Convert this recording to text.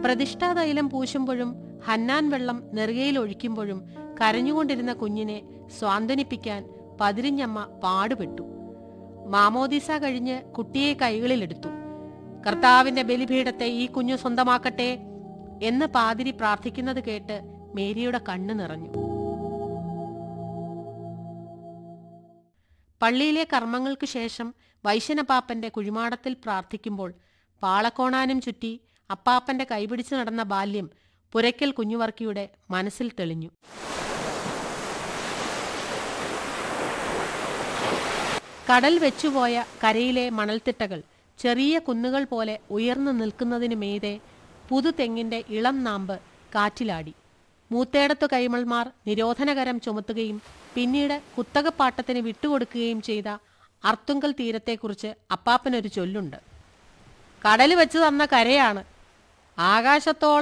പ്രതിഷ്ഠാതൈലം പൂശുമ്പോഴും ഹന്നാൻ വെള്ളം നെറുകയിൽ ഒഴിക്കുമ്പോഴും കരഞ്ഞുകൊണ്ടിരുന്ന കുഞ്ഞിനെ സ്വാന്തനിപ്പിക്കാൻ പതിരിഞ്ഞമ്മ പാടുപെട്ടു മാമോദിസ കഴിഞ്ഞ് കുട്ടിയെ കൈകളിലെടുത്തു കർത്താവിന്റെ ബലിപീഠത്തെ ഈ കുഞ്ഞു സ്വന്തമാക്കട്ടെ എന്ന് പാതിരി പ്രാർത്ഥിക്കുന്നത് കേട്ട് മേരിയുടെ കണ്ണു നിറഞ്ഞു പള്ളിയിലെ കർമ്മങ്ങൾക്ക് ശേഷം വൈശ്യനപ്പാപ്പന്റെ കുഴിമാടത്തിൽ പ്രാർത്ഥിക്കുമ്പോൾ പാളക്കോണാനും ചുറ്റി അപ്പാപ്പന്റെ കൈപിടിച്ചു നടന്ന ബാല്യം പുരയ്ക്കൽ കുഞ്ഞുവർക്കിയുടെ മനസ്സിൽ തെളിഞ്ഞു കടൽ വെച്ചുപോയ കരയിലെ മണൽത്തിട്ടകൾ ചെറിയ കുന്നുകൾ പോലെ ഉയർന്നു നിൽക്കുന്നതിനു മീതെ പുതുതെങ്ങിന്റെ ഇളം നാമ്പ് കാറ്റിലാടി മൂത്തേടത്തു കൈമൾമാർ നിരോധനകരം ചുമത്തുകയും പിന്നീട് കുത്തകപ്പാട്ടത്തിന് വിട്ടുകൊടുക്കുകയും ചെയ്ത അർത്തുങ്കൽ തീരത്തെക്കുറിച്ച് അപ്പാപ്പനൊരു ചൊല്ലുണ്ട് കടൽ വെച്ച് തന്ന കരയാണ് ആകാശത്തോളം